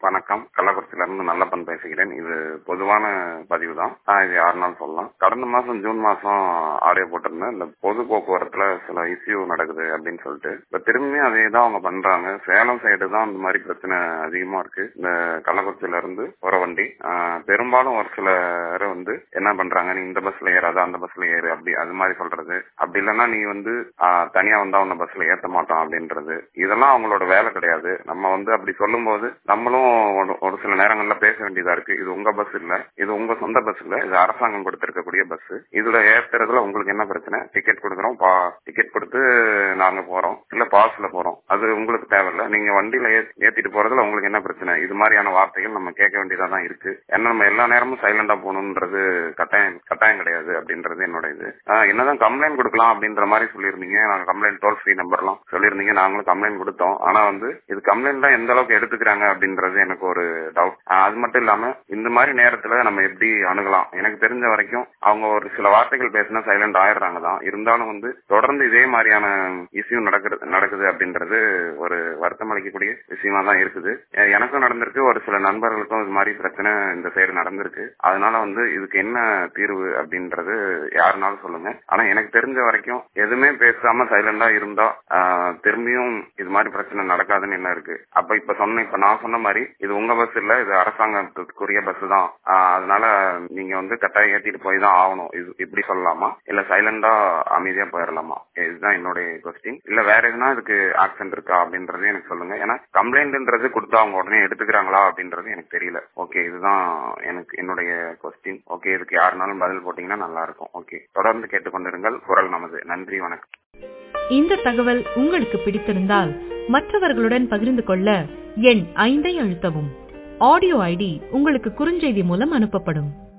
வணக்கம் கள்ளக்குறிச்சியில இருந்து நல்லப்பன் பேசுகிறேன் இது பொதுவான பதிவு தான் இது யாருனாலும் சொல்லலாம் கடந்த மாசம் ஜூன் மாசம் ஆடியோ போட்டிருந்தேன் இந்த பொது போக்குவரத்துல சில இஷ்யூ நடக்குது அப்படின்னு சொல்லிட்டு இப்ப திரும்பியும் அதே தான் அவங்க பண்றாங்க சேலம் சைடு தான் இந்த மாதிரி பிரச்சனை அதிகமா இருக்கு இந்த கள்ளக்குறிச்சியில இருந்து போற வண்டி ஆஹ், பெரும்பாலும் ஒரு சிலர் வந்து என்ன பண்றாங்க நீ இந்த பஸ்ல ஏறாத அந்த பஸ்ல ஏறு அப்படி அது மாதிரி சொல்றது அப்படி இல்லைன்னா நீ வந்து ஆஹ், தனியா வந்தா உன்னை பஸ்ல ஏத்த மாட்டோம் அப்படின்றது இதெல்லாம் அவங்களோட வேலை கிடையாது நம்ம வந்து அப்படி சொல்லும்போது நம்மளும் ஒரு- ஒரு சில நேரங்கள்ல பேச வேண்டியதா இருக்கு இது உங்க பஸ் இல்ல இது உங்க சொந்த பஸ் இல்ல இது அரசாங்கம் கொடுத்திருக்கக்கூடிய பஸ் இதுல ஏத்துறதுல உங்களுக்கு என்ன பிரச்சனை டிக்கெட் கொடுக்குறோம் டிக்கெட் கொடுத்து நாங்க போறோம் இல்ல பாஸ்ல போறோம் அது உங்களுக்கு தேவையில்ல நீங்க வண்டியில ஏத்- ஏத்திட்டு போறதுல உங்களுக்கு என்ன பிரச்சனை இது மாதிரியான வார்த்தைகள் நம்ம கேட்க வேண்டியதா தான் இருக்கு ஏன்னா நம்ம எல்லா நேரமும் சைலண்டா போகணுன்றது கட்டாயம் கட்டாயம் கிடையாது அப்படின்றது என்னோட இது ஆஹ் என்னதான் கம்ப்ளைண்ட் கொடுக்கலாம் அப்படின்ற மாதிரி சொல்லியிருந்தீங்க நாங்க கம்ப்ளைண்ட் டோல் ஃப்ரீ நம்பர்லாம் சொல்லியிருந்தீங்க நாங்களும் கம்ப்ளைண்ட் கொடுத்தோம் ஆனா வந்து இது கம்ப்ளைண்ட் தான் எந்த அளவுக்கு எடுத்துக்கிறாங்க அப்படின்றது எனக்கு ஒரு டவுட் அது மட்டும் இல்லாம இந்த மாதிரி நேரத்துல நம்ம எப்படி அணுகலாம் எனக்கு தெரிஞ்ச வரைக்கும் அவங்க ஒரு சில வார்த்தைகள் பேசினா சைலண்ட் ஆயிடுறாங்க தான் இருந்தாலும் வந்து தொடர்ந்து இதே மாதிரியான இஷ்யூ நடக்கிறது நடக்குது அப்படின்றது ஒரு வருத்தம் அளிக்கக்கூடிய விஷயமா தான் இருக்குது எ- எனக்கும் நடந்திருக்கு ஒரு சில நண்பர்களுக்கும் இது மாதிரி பிரச்சனை இந்த சைடு நடந்திருக்கு அதனால வந்து இதுக்கு என்ன தீர்வு அப்படின்றது யாருனாலும் சொல்லுங்க ஆனா எனக்கு தெரிஞ்ச வரைக்கும் எதுவுமே பேசாம சைலண்டா இருந்தா ஆஹ், திரும்பியும் இது மாதிரி பிரச்சனை நடக்காதுன்னு என்ன இருக்கு அப்ப இப்ப சொன்ன இப்ப நான் சொன்ன மாதிரி இது உங்க பஸ் இல்ல இது அரசாங்கத்துக்குரிய பஸ் தான் ஆஹ், அதனால நீங்க வந்து கட்டாயம் ஏத்திட்டு போய் தான் ஆகணும் இது இப்படி சொல்லலாமா இல்ல சைலண்டா அமைதியா போயிடலாமா இதுதான் என்னுடைய கொஸ்டின் இல்ல வேற எதுனா இதுக்கு ஆக்சன் இருக்கா அப்படின்றது எனக்கு சொல்லுங்க ஏன்னா கம்ப்ளைண்ட்ன்றது கொடுத்தா அவங்க உடனே எடுத்துக்கிறாங்களா அப்படின்றது எனக்கு தெரியல ஓகே இதுதான் எனக்கு என்னுடைய கொஸ்டின் ஓகே இதுக்கு யாருனாலும் பதில் போட்டீங்கன்னா நல்லா இருக்கும் ஓகே தொடர்ந்து கேட்டுக்கொண்டிருங்கள் குரல் நமது நன்றி வணக்கம் இந்த தகவல் உங்களுக்கு பிடித்திருந்தால் மற்றவர்களுடன் பகிர்ந்து கொள்ள எண் ஐந்தை அழுத்தவும் ஆடியோ ஐடி உங்களுக்கு குறுஞ்செய்தி மூலம் அனுப்பப்படும்